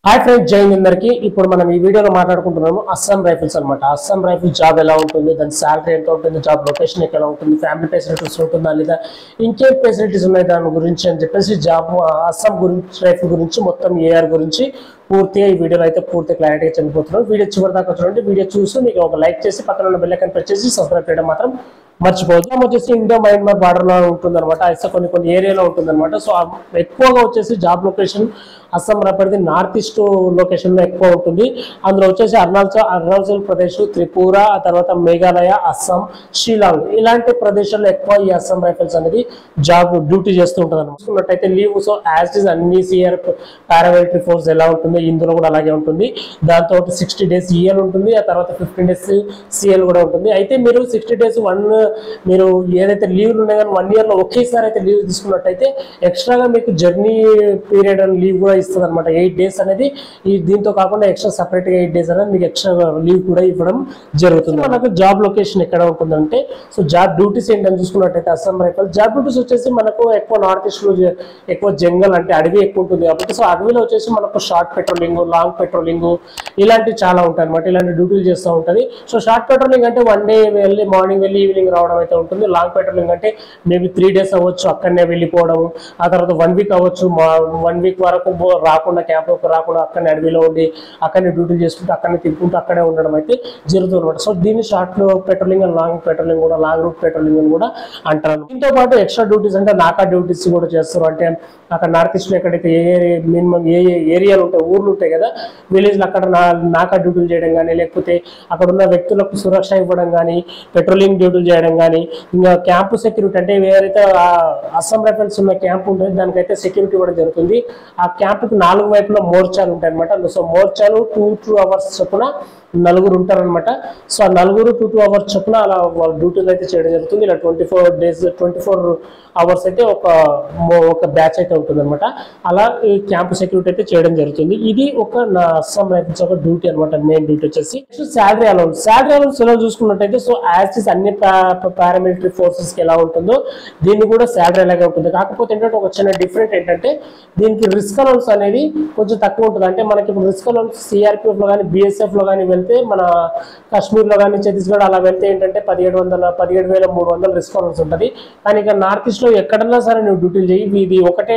hi friends జై హింద్ అందరికి ఇప్పుడు మనం ఈ వీడియోలో మాట్లాడుకుంటున్నాము అస్సాం రైఫిల్స్ అన్నమాట అస్సాం రైఫిల్స్ జాబ్ ఎలా ఉంటుంది దాని శాలరీ ఎంత ఉంటుంది జాబ్ లొకేషన్ ఎక్కడ ఉంటుంది ఫ్యామిలీ ఫెసిలిటీస్ ఉంటుందా లేదా ఇంకేం ఫెసిలిటీస్ ఉన్నాయి దాని గురించి అని చెప్పేసి జాబ్ అస్సాం గురించి రైఫిల్ గురించి మొత్తం ఏఆర్ గురించి పూర్తిగా ఈ వీడియోలో అయితే పూర్తి క్లారిటీగా చెప్పిపోతున్నాం వీడియో చివరి దాకా చూడండి వీడియో చూసి మీకు ఒక లైక్ చేసి పక్కన ఉన్న బెల్ ఐకాన్ ప్రెస్ చేసి సబ్స్క్రైబ్ చేయడం మాత్రం మర్చిపోవద్దు మనం వచ్చేసి ఇండో మయన్మార్ బార్డర్ లో ఉంటుంది అనమాట అయితే కొన్ని కొన్ని ఏరియాలో ఉంటుంది అనమాట సో ఆ ఎక్కువగా వచ్చేసి జాబ్ లొకేషన్ అస్సాం రపడిది నార్త్ ఈస్ట్ లొకేషన్ లో ఎక్కువ ఉంటుంది అందులో వచ్చేసి అరుణాచల్ అరుణాచల్ ప్రదేశ్ త్రిపుర ఆ తర్వాత మేఘాలయ అస్సాం షిలాంగ్ ఇలాంటి ప్రదేశాల్లో ఎక్కువ ఈ అస్సాం రైఫిల్స్ అనేది జాబ్ డ్యూటీ చేస్తూ ఉంటుంది అనమాట చూసుకున్నట్టయితే లీవ్ సో యాజ్ ఇస్ అన్ని సిఆర్ పారామిలిటరీ ఫోర్స్ ఎలా ఉంటుందో ఇందులో కూడా అలాగే ఉంటుంది దాంతో సిక్స్టీ డేస్ ఈఎల్ ఉంటుంది ఆ తర్వాత ఫిఫ్టీన్ డేస్ సిఎల్ కూడా ఉంటుంది అయితే మీరు సిక్స్టీ డేస్ వన్ మీరు ఏదైతే లీవ్లు ఉన్నాయో కానీ వన్ ఇయర్ లో ఒకేసారి అయితే లీవ్ తీసుకున్నట్టయితే ఎక్స్ట్రాగా మీకు జర్నీ పీరియడ్ అని లీవ్ కూడా ఇస్తుంది అనమాట ఎయిట్ డేస్ అనేది ఈ దీంతో కాకుండా ఎక్స్ట్రా సపరేట్ గా ఎయిట్ డేస్ అనేది మీకు ఎక్స్ట్రా లీవ్ కూడా ఇవ్వడం జరుగుతుంది మనకు జాబ్ లొకేషన్ ఎక్కడ ఉంటుందంటే సో జాబ్ డ్యూటీస్ ఏంటని చూసుకున్నట్టయితే అస్సాం రైఫల్ జాబ్ డ్యూటీస్ వచ్చేసి మనకు ఎక్కువ నార్త్ ఈస్ట్ లో జ- ఎక్కువ జంగల్ అంటే అడవి ఎక్కువ ఉంటుంది కాబట్టి సో అడవిలో వచ్చేసి మనకు షార్ట్ పెట్రోలింగ్ లాంగ్ పెట్రోలింగ్ ఇలాంటివి చాలా ఉంటాయి అనమాట ఇలాంటి డ్యూటీలు చేస్తూ ఉంటుంది సో షార్ట్ పెట్రోలింగ్ అంటే వన్ డే వెళ్ళి మార్నింగ్ వెళ్ళి ఈవినింగ్ రావడం అయితే ఉంటుంది లాంగ్ పెట్రోలింగ్ అంటే మేబీ త్రీ డేస్ అవ్వచ్చు అక్కడనే వెళ్ళిపోవడం ఆ తర్వాత వన్ వీక్ అవ్వచ్చు వన్ వీక్ వరకు బో- రాకుండా క్యాంప్లోకి రాకుండా అక్కడనే అడవిలో ఉండి అక్కడనే డ్యూటీ చేసుకుంటూ అక్కడనే తిప్పుకుంటూ అక్కడే ఉండడం అయితే జరుగుతుంది అనమాట సో దీన్ని short patrolling and long patrolling కూడా లాంగ్ రూట్ పెట్రోలింగ్ అని కూడా అంటారు దీంతో పాటు ఎక్స్ట్రా డ్యూటీస్ అంటే నాకా డ్యూటీస్ కూడా చేస్తారు అంటే అక్కడ నార్త్ ఈస్ట్ లో ఎక్కడైతే ఏ ఏ మినిమం ఏ ఏ ఏరియాలు ఉంటాయి ఊర్లు ఉంటాయి కదా విలేజ్ లో అక్కడ నా- నాకా డ్యూటీలు చేయడం కానీ లేకపోతే అక్కడ ఉన్న వ్యక్తులకు సురక్ష ఇవ్వడం కానీ పెట్రోలింగ్ డ్యూటీలు చేయడం కానీ ఇంకా క్యాంపు సెక్యూరిటీ అంటే ఏదైతే ఆ అస్సాం రైఫిల్స్ ఉన్న క్యాంప్ ఉంటుంది దానికైతే సెక్యూరిటీ ఇవ్వడం జరుగుతుంది ఆ క్యాంపుకి నాలుగు వైపులా మోర్చాలు ఉంటాయి అనమాట సో మోర్చాలు టూ టూ అవర్స్ చొప్పున నలుగురు ఉంటారనమాట సో ఆ నలుగురు టూ టూ అవర్స్ చొప్పున అలా వాళ్ళ డ్యూటీలు అయితే చేయడం జరుగుతుంది ఇలా twenty four days twenty four hours అయితే ఒక మో- ఒక బ్యాచ్ అయితే ఉంటుంది అనమాట అలా ఈ క్యాంప్ సెక్యూరిటీ అయితే చేయడం జరుగుతుంది ఇది ఒక నా అస్సాం రైఫిల్స్ ఒక డ్యూటీ అనమాట మెయిన్ డ్యూటీ వచ్చేసి శాలరీ అలౌన్స్ శాలరీ అలౌన్స్ ఎలా చూసుకున్నట్టయితే సో యాజ్ ఇస్ అన్ని పారామిలిటరీ ఫోర్సెస్ కి ఎలా ఉంటుందో దీన్ని కూడా శాలరీ అలాగే ఉంటుంది కాకపోతే ఏంటంటే ఒక చిన్న డిఫరెంట్ ఏంటంటే దీనికి రిస్క్ అలౌన్స్ అనేది కొంచెం తక్కువ ఉంటుంది అంటే మనకి ఇప్పుడు రిస్క్ అలౌన్స్ సిఆర్పిఎఫ్ లో కానీ బిఎస్ఎఫ్ లో కానీ వెళ్తే మన కాశ్మీర్ లో కానీ ఛత్తీస్గఢ్ అలా వెళ్తే ఏంటంటే పదిహేడు వందల పదిహేడు వేల మూడు వందల రిస్క్ అలౌన్స్ ఉంటుంది కానీ ఇక నార్త్ ఈస్ట్ లో ఎక్కడన్నా సరే నువ్వు డ్యూటీలు చేయి ఇది ఒకటే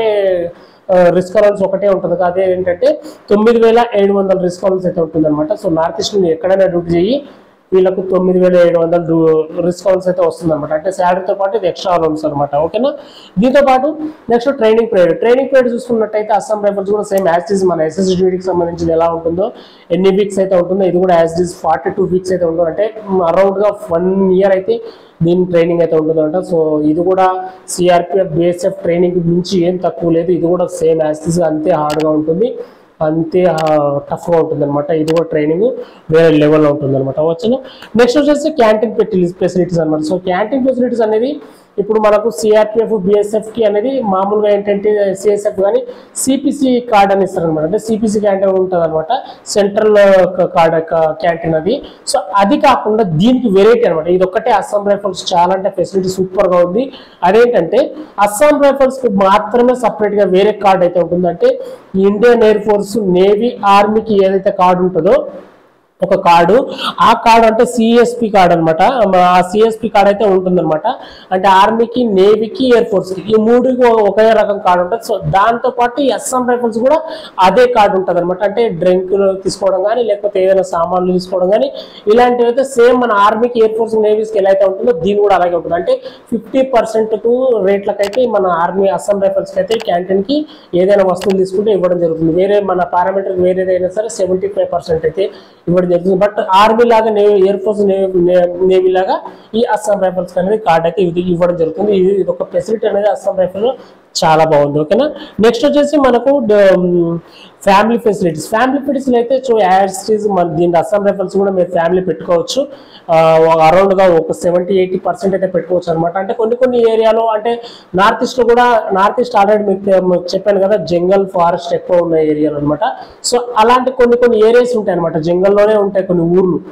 రిస్క్ అలౌన్స్ ఒకటే ఉంటుంది అదే ఏంటంటే తొమ్మిది వేల ఏడు వందల రిస్క్ అలౌన్స్ అయితే ఉంటుంది అనమాట సో నార్త్ ఈస్ట్ నువ్వు ఎక్కడైనా డ్యూటీ చేయి వీళ్ళకు తొమ్మిది వేల ఏడు వందల రిస్క్ అలౌన్స్ అయితే వస్తుంది అనమాట అంటే శాలరీతో పాటు ఇది ఎక్స్ట్రా అలౌన్స్ అనమాట ఓకేనా దీంతో పాటు next training period training period చూసుకున్నట్టయితే అస్సాం రైఫల్స్ కూడా సేమ్ యాజ్ ఇస్ మన ఎస్ఎస్ డ్యూటీకి సంబంధించింది ఎలా ఉంటుందో ఎన్ని వీక్స్ అయితే ఉంటుందో ఇది కూడా as is forty two weeks అయితే ఉంటుందో అంటే అరౌండ్ గా వన్ ఇయర్ అయితే దీని ట్రైనింగ్ అయితే ఉంటుందంట సో ఇది కూడా సిఆర్పిఎఫ్ బిఎస్ఎఫ్ ట్రైనింగ్ మించి ఏం తక్కువ లేదు ఇది కూడా సేమ్ యాజ్ ఇస్ అంతే hard గా ఉంటుంది అంతే టఫ్గా ఉంటుంది అనమాట ఇది కూడా ట్రైనింగ్ వేరే లెవెల్లో ఉంటుంది అనమాట వచ్చిన నెక్స్ట్ వచ్చేసి క్యాంటీన్ ఫెసిలిటీస్ అనమాట సో క్యాంటీన్ ఫెసిలిటీస్ అనేది ఇప్పుడు మనకు సిఆర్పిఎఫ్ బిఎస్ఎఫ్ కి అనేది మామూలుగా ఏంటంటే సిఎస్ఎఫ్ కానీ సిపిసి కార్డ్ అని ఇస్తారు అనమాట అంటే సిపిసి క్యాంటీన్ ఉంటుంది అనమాట సెంట్రల్ కార్డ్ క్యాంటీన్ అది సో అది కాకుండా దీనికి వెరైటీ అనమాట ఇది ఒక్కటే అస్సాం రైఫల్స్ చాలా అంటే ఫెసిలిటీ సూపర్ గా ఉంది అదేంటంటే అస్సాం రైఫల్స్ కి మాత్రమే సపరేట్ గా వేరే కార్డ్ అయితే ఉంటుంది అంటే ఇండియన్ ఎయిర్ ఫోర్స్ నేవీ ఆర్మీకి ఏదైతే కార్డు ఉంటుందో ఒక కార్డు ఆ కార్డు అంటే సిఎస్పి కార్డ్ అనమాట ఆ సిఎస్పి కార్డ్ అయితే ఉంటుందన్నమాట అంటే ఆర్మీకి నేవీకి ఎయిర్ ఫోర్స్ కి ఈ మూడుకి ఒకే రకం కార్డు ఉంటుంది సో దాంతో పాటు ఈ అస్సాం రైఫల్స్ కూడా అదే కార్డు ఉంటుంది అనమాట అంటే డ్రింక్ తీసుకోవడం కానీ లేకపోతే ఏదైనా సామాన్లు తీసుకోవడం కానీ ఇలాంటివి అయితే సేమ్ మన ఆర్మీకి ఎయిర్ ఫోర్స్ నేవీస్కి ఎలా అయితే ఉంటుందో దీని కూడా అలాగే ఉంటుంది అంటే ఫిఫ్టీ పర్సెంట్ రేట్లకైతే మన ఆర్మీ అస్సాం రైఫల్స్కి అయితే క్యాంటీన్ కి ఏదైనా వస్తువులు తీసుకుంటే ఇవ్వడం జరుగుతుంది వేరే మన పారామీటర్ వేరేదైనా సరే సెవెంటీ ఫైవ్ పర్సెంట్ అయితే ఇవ్వడం జరుగుతుంది బట్ ఆర్మీ లాగా navy air force navy navy లాగా ఈ అస్సాం రైఫల్స్ అనేది కార్డ్ అయితే ఇది ఇవ్వడం జరుగుతుంది ఇది ఇది ఒక ఫెసిలిటీ అనేది అస్సాం రైఫల్ చాలా బాగుంది ఓకేనా నెక్స్ట్ వచ్చేసి మనకు ఫ్యామిలీ ఫెసిలిటీస్ ఫ్యామిలీ ఫెసిలిటీస్ అయితే సో యాజ్ మన దీని అస్సాం రైఫల్స్ కూడా మీరు ఫ్యామిలీ పెట్టుకోవచ్చు అరౌండ్ గా ఒక సెవెంటీ ఎయిటీ పర్సెంట్ అయితే పెట్టుకోవచ్చు అనమాట అంటే కొన్ని కొన్ని ఏరియాలో అంటే నార్త్ ఈస్ట్ లో కూడా నార్త్ ఈస్ట్ ఆల్రెడీ మీకు మీకు చెప్పాను కదా జంగల్ ఫారెస్ట్ ఎక్కువ ఉన్న ఏరియాలు అనమాట సో అలాంటి కొన్ని కొన్ని ఏరియాస్ ఉంటాయి అనమాట జంగల్లోనే ఉంటాయి కొన్ని ఊర్లు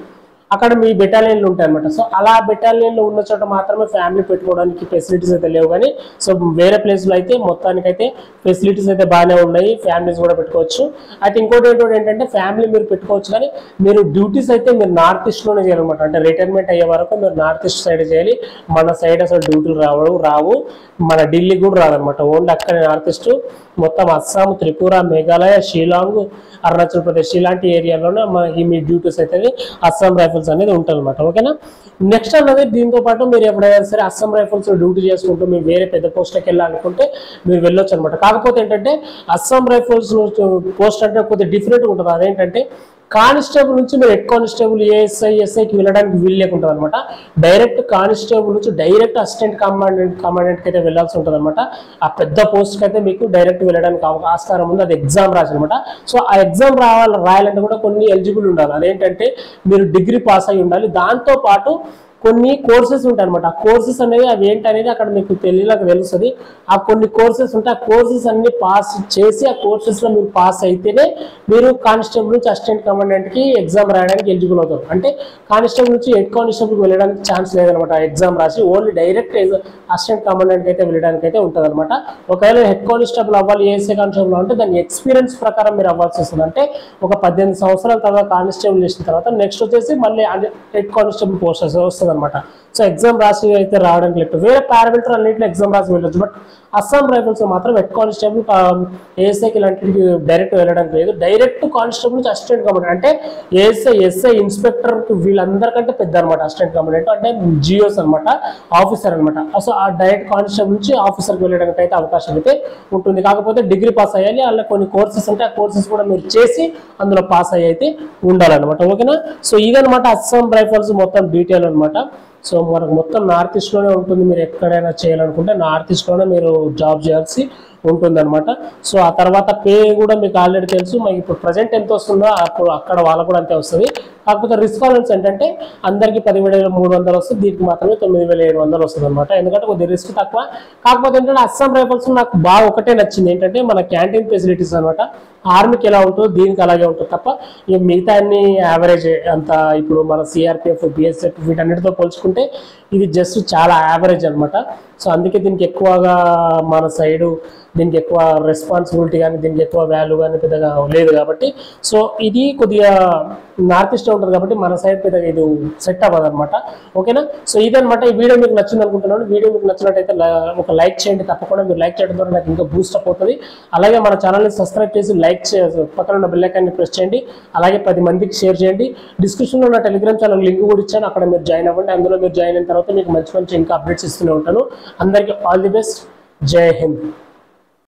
అక్కడ మీ బెటాలియన్లు ఉంటాయి అనమాట సో అలా బెటాలియన్లో ఉన్న చోట మాత్రమే ఫ్యామిలీ పెట్టుకోవడానికి ఫెసిలిటీస్ అయితే లేవు కానీ సో వేరే ప్లేస్లో అయితే మొత్తానికైతే ఫెసిలిటీస్ అయితే బాగానే ఉన్నాయి ఫ్యామిలీస్ కూడా పెట్టుకోవచ్చు అయితే ఇంకోటి ఏంటంటే ఏంటంటే ఫ్యామిలీ మీరు పెట్టుకోవచ్చు కానీ మీరు డ్యూటీస్ అయితే మీరు నార్త్ ఈస్ట్లోనే చేయాలన్నమాట అంటే రిటైర్మెంట్ అయ్యే వరకు మీరు నార్త్ ఈస్ట్ సైడ్ చేయాలి మన సైడ్ అసలు డ్యూటీలు రావు రావు మన ఢిల్లీ కూడా రాదనమాట ఓన్లీ అక్కడ నార్త్ ఈస్ట్ మొత్తం అస్సాం త్రిపుర మేఘాలయ షిలాంగ్ అరుణాచల్ ప్రదేశ్ ఇలాంటి ఏరియాలోనే మనకి మీ డ్యూటీస్ అయితే అస్సాం రైఫిల్స్ అనేది ఉంటుంది అనమాట ఓకేనా నెక్స్ట్ అన్నది దీంతో పాటు మీరు ఎప్పుడైనా సరే అస్సాం రైఫిల్స్ డ్యూటీ చేసుకుంటూ మీరు వేరే పెద్ద పోస్ట్కి వెళ్ళాలనుకుంటే మీరు వెళ్ళొచ్చు అనమాట కాకపోతే ఏంటంటే అస్సాం రైఫిల్స్ పోస్ట్ అంటే కొద్దిగా డిఫరెంట్గా ఉంటుంది అదేంటంటే కానిస్టేబుల్ నుంచి మీరు హెడ్ కానిస్టేబుల్ ఏఎస్ఐ ఎస్ఐకి వెళ్ళడానికి వీలు లేకుంటుంది అనమాట డైరెక్ట్ కానిస్టేబుల్ నుంచి డైరెక్ట్ అసిస్టెంట్ కమాండెంట్ కమాండెంట్కి అయితే వెళ్ళాల్సి ఉంటుంది అనమాట ఆ పెద్ద పోస్ట్కి అయితే మీకు డైరెక్ట్ వెళ్ళడానికి అవ- ఆస్కారం ఉంది అది ఎగ్జామ్ రాసి అనమాట సో ఆ ఎగ్జామ్ రావాలి రాయాలంటే కూడా కొన్ని ఎలిజిబుల్ ఉండాలి అదేంటంటే మీరు డిగ్రీ పాస్ అయి ఉండాలి దాంతో పాటు కొన్ని కోర్సెస్ ఉంటాయి అనమాట ఆ కోర్సెస్ అనేవి అవి ఏంటి అనేది అక్కడ మీకు తెలియక తెలుస్తుంది ఆ కొన్ని కోర్సెస్ ఉంటాయి ఆ కోర్సెస్ అన్ని పాస్ చేసి ఆ కోర్సెస్ లో మీరు పాస్ అయితేనే మీరు కానిస్టేబుల్ నుంచి అసిస్టెంట్ కమాండెంట్ కి ఎగ్జామ్ రాయడానికి ఎలిజిబుల్ అవుతారు అంటే కానిస్టేబుల్ నుంచి హెడ్ కానిస్టేబుల్ వెళ్ళడానికి ఛాన్స్ లేదనమాట ఎగ్జామ్ రాసి ఓన్లీ డైరెక్ట్ అసిస్టెంట్ కమాండెంట్ అయితే వెళ్ళడానికి అయితే ఉంటుంది అనమాట ఒకవేళ హెడ్ కానిస్టేబుల్ అవ్వాలి ఏఎస్ఏ కానిస్టేబుల్ అంటే దాని ఎక్స్పీరియన్స్ ప్రకారం మీరు అవ్వాల్సి వస్తుంది అంటే ఒక పద్దెనిమిది సంవత్సరాల తర్వాత కానిస్టేబుల్ చేసిన తర్వాత నెక్స్ట్ వచ్చేసి మళ్ళీ హెడ్ కానిస్టేబుల్ పోస్ట్ వస్తుంది అనమాట సో ఎగ్జామ్ రాసి అయితే రావడానికి లేదు వేరే పారామిలిటరీ అన్నింటిలో ఎగ్జామ్ రాసి వెళ్ళొచ్చు బట్ అస్సాం రైఫిల్స్ మాత్రం హెడ్ కానిస్టేబుల్ ఏఎస్ఐకి ఇలాంటివి డైరెక్ట్ వెళ్ళడానికి లేదు డైరెక్ట్ కానిస్టేబుల్ నుంచి అసిస్టెంట్ కమాండెంట్ అంటే ఏఎస్ఐ ఎస్ఐ ఇన్స్పెక్టర్ వీళ్ళందరికంటే పెద్ద అనమాట అసిస్టెంట్ కమాండెంట్ అంటే జియోస్ అనమాట ఆఫీసర్ అనమాట సో ఆ డైరెక్ట్ కానిస్టేబుల్ నుంచి ఆఫీసర్కి వెళ్ళడానికి అయితే అవకాశం అయితే ఉంటుంది కాకపోతే డిగ్రీ పాస్ అయ్యాలి అలా కొన్ని కోర్సెస్ ఉంటాయి ఆ కోర్సెస్ కూడా మీరు చేసి అందులో పాస్ అయ్యి అయితే ఉండాలన్నమాట ఓకేనా సో ఇదనమాట అస్సాం రైఫల్స్ మొత్తం డీటెయిల్ అనమాట సో మనకు మొత్తం నార్త్ ఈస్ట్లోనే ఉంటుంది మీరు ఎక్కడైనా చేయాలనుకుంటే నార్త్ ఈస్ట్లోనే మీరు జాబ్ చేయాల్సి ఉంటుందన్నమాట సో ఆ తర్వాత పే కూడా మీకు ఆల్రెడీ తెలుసు మనకి ఇప్పుడు ప్రజెంట్ ఎంత వస్తుందో అప్పుడు అక్కడ వాళ్ళకు కూడా అంతే వస్తుంది కాకపోతే రిస్పాన్స్ ఏంటంటే అందరికీ పదివేల వేల మూడు వందలు వస్తుంది దీనికి మాత్రమే తొమ్మిది వేల ఏడు వందలు వస్తుంది అనమాట ఎందుకంటే కొద్దిగా రిస్క్ తక్కువ కాకపోతే ఏంటంటే అస్సాం రైఫల్స్ నాకు బాగా ఒకటే నచ్చింది ఏంటంటే మన క్యాంటీన్ ఫెసిలిటీస్ అనమాట ఆర్మీకి ఎలా ఉంటుందో దీనికి అలాగే ఉంటుంది తప్ప ఈ మిగతా అన్ని యావరేజ్ అంత ఇప్పుడు మన సిఆర్పిఎఫ్ బిఎస్ఎఫ్ వీటన్నిటితో పోల్చుకుంటే ఇది జస్ట్ చాలా యావరేజ్ అన్నమాట సో అందుకే దీనికి ఎక్కువగా మన సైడు దీనికి ఎక్కువ రెస్పాన్సిబిలిటీ కానీ దీనికి ఎక్కువ వాల్యూ కానీ పెద్దగా లేదు కాబట్టి సో ఇది కొద్దిగా నార్త్ ఈస్ట్ ఉంటుంది కాబట్టి మన సైడ్ పెద్దగా ఇది సెట్ అవ్వదు అనమాట ఓకేనా సో ఇదనమాట ఈ వీడియో మీకు నచ్చింది అనుకుంటున్నాను వీడియో మీకు నచ్చినట్టయితే ల- ఒక లైక్ చేయండి తప్పకుండా మీరు లైక్ చేయడం ద్వారా నాకు ఇంకా బూస్ట్ అప్ అవుతుంది అలాగే మన ఛానల్ని సబ్స్క్రైబ్ చేసి లైక్ చే పక్కన ఉన్న బెల్ ఐకాన్ని ప్రెస్ చేయండి అలాగే పది మందికి షేర్ చేయండి డిస్క్రిప్షన్లో నా టెలిగ్రామ్ ఛానల్ లింక్ కూడా ఇచ్చాను అక్కడ మీరు జాయిన్ అవ్వండి అందులో మీరు జాయిన్ అయిన తర్వాత మీకు మంచి మంచి ఇంకా అప్డేట్స్ ఇస్తూనే ఉంటాను అందరికీ ఆల్ ది బెస్ట్ జై హింద్